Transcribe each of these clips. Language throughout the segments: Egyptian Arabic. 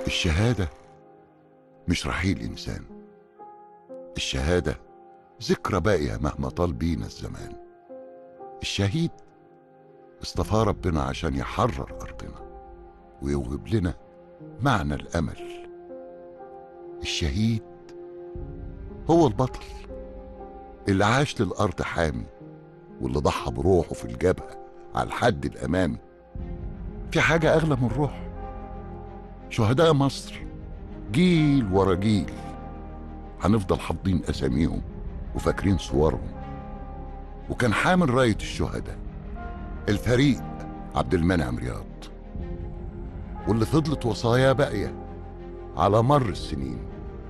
الشهادة مش رحيل إنسان الشهادة ذكرى باقية مهما طال بينا الزمان الشهيد اصطفاه ربنا عشان يحرر أرضنا ويوهب لنا معنى الأمل الشهيد هو البطل اللي عاش للأرض حامي واللي ضحى بروحه في الجبهة على الحد الأمامي في حاجة أغلى من روحه شهداء مصر جيل ورا جيل هنفضل حافظين أساميهم وفاكرين صورهم وكان حامل راية الشهداء الفريق عبد المنعم رياض واللي فضلت وصاياه باقية على مر السنين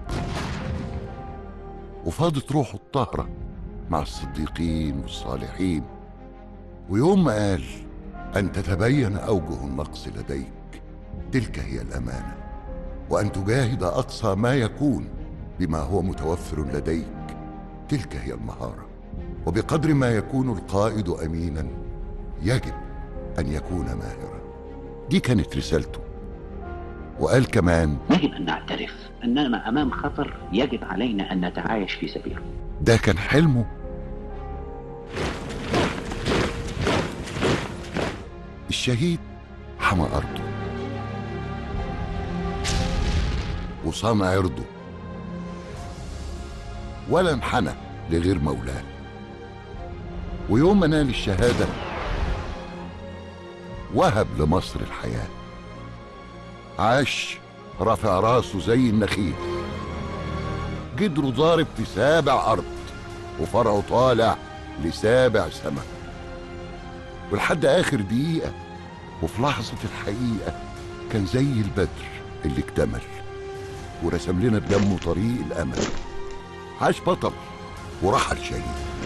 وفاضت روحه الطاهرة مع الصديقين والصالحين ويوم ما قال أن تتبين أوجه النقص لديك تلك هي الأمانة وأن تجاهد أقصى ما يكون بما هو متوفر لديك تلك هي المهارة وبقدر ما يكون القائد أمينا يجب أن يكون ماهرا دي كانت رسالته وقال كمان يجب أن نعترف أننا أمام خطر يجب علينا أن نتعايش في سبيله ده كان حلمه الشهيد حمى أرضه وصان عرضه ولا انحنى لغير مولاه ويوم ما نال الشهادة وهب لمصر الحياة عاش رافع راسه زي النخيل جدره ضارب في سابع أرض وفرعه طالع لسابع سماء ولحد آخر دقيقة وفي لحظة الحقيقة كان زي البدر اللي اكتمل ورسم لنا بدمه طريق الأمل عاش بطل ورحل شهيد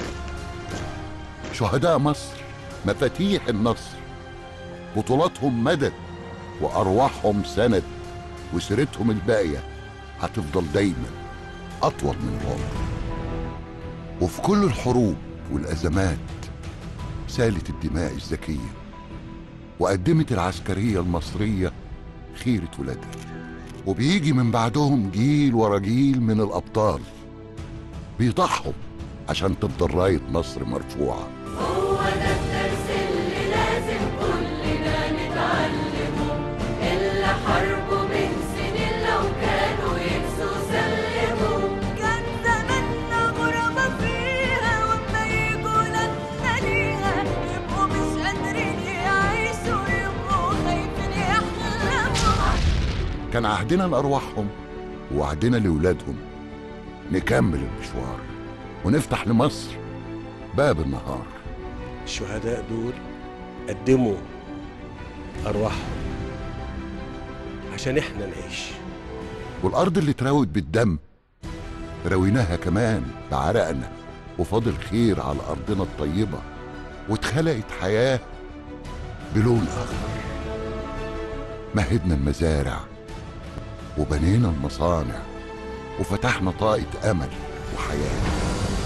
شهداء مصر مفاتيح النصر بطولاتهم مدد وأرواحهم سند وسيرتهم الباقية هتفضل دايما أطول من العمر وفي كل الحروب والأزمات سالت الدماء الذكية وقدمت العسكرية المصرية خيرة ولادها وبيجي من بعدهم جيل ورا جيل من الأبطال بيضحوا عشان تفضل راية مصر مرفوعة هو ده الدرس اللي لازم كلنا نتعلمه اللي حاربوا من سنين لو كانوا ينسوا سلموا كان زماننا غربة فيها وما يجوا لنا ليها يبقوا مش قادرين يعيشوا يبقوا خايفين يحلموا كان عهدنا لأرواحهم وعهدنا لولادهم نكمل المشوار ونفتح لمصر باب النهار الشهداء دول قدموا أرواحهم عشان إحنا نعيش والأرض اللي اتراوت بالدم رويناها كمان بعرقنا وفاضل خير على أرضنا الطيبة واتخلقت حياة بلون أخضر مهدنا المزارع وبنينا المصانع وفتحنا طاقة أمل وحياة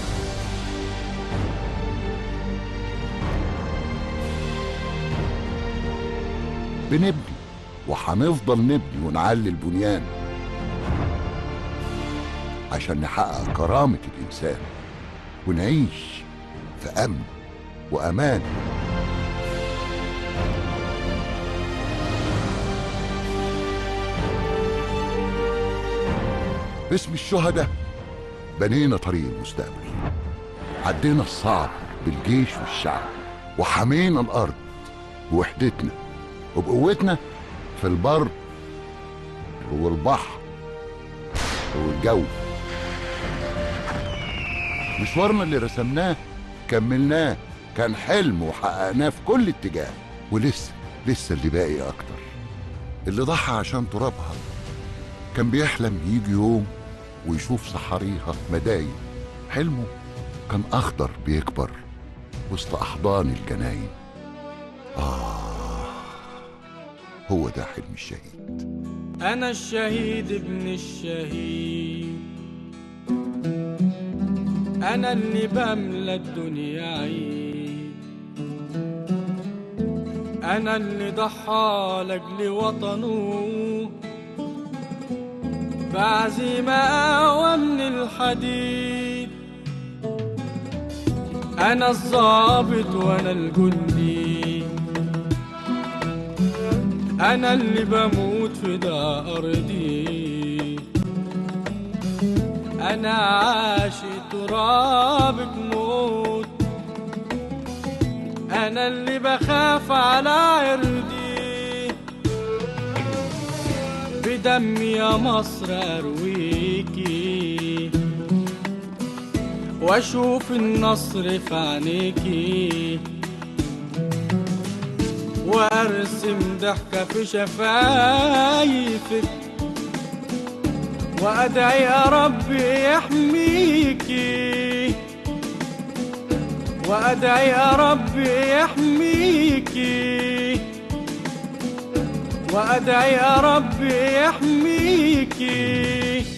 بنبني وهنفضل نبني ونعلي البنيان عشان نحقق كرامة الإنسان ونعيش في أمن وأمان باسم الشهداء بنينا طريق المستقبل عدينا الصعب بالجيش والشعب وحمينا الأرض بوحدتنا وبقوتنا في البر والبحر والجو مشوارنا اللي رسمناه كملناه كان حلم وحققناه في كل اتجاه ولسه لسه اللي باقي اكتر اللي ضحى عشان ترابها كان بيحلم يجي يوم ويشوف صحاريها مداين حلمه كان اخضر بيكبر وسط احضان الجناين اه هو ده حلم الشهيد أنا الشهيد ابن الشهيد أنا اللي بملى الدنيا عيد أنا اللي ضحى لأجل وطنه بعزيمة أقوى من الحديد أنا الضابط وأنا الجندي أنا اللي بموت في ده أرضي أنا عاشق ترابك موت أنا اللي بخاف على عرضي بدمي يا مصر أرويكي وأشوف النصر في عينيكي وأرسم ضحكة في شفايفك وأدعي يا رب يحميكي وأدعي يا رب يحميكي وأدعي يا رب يحميكي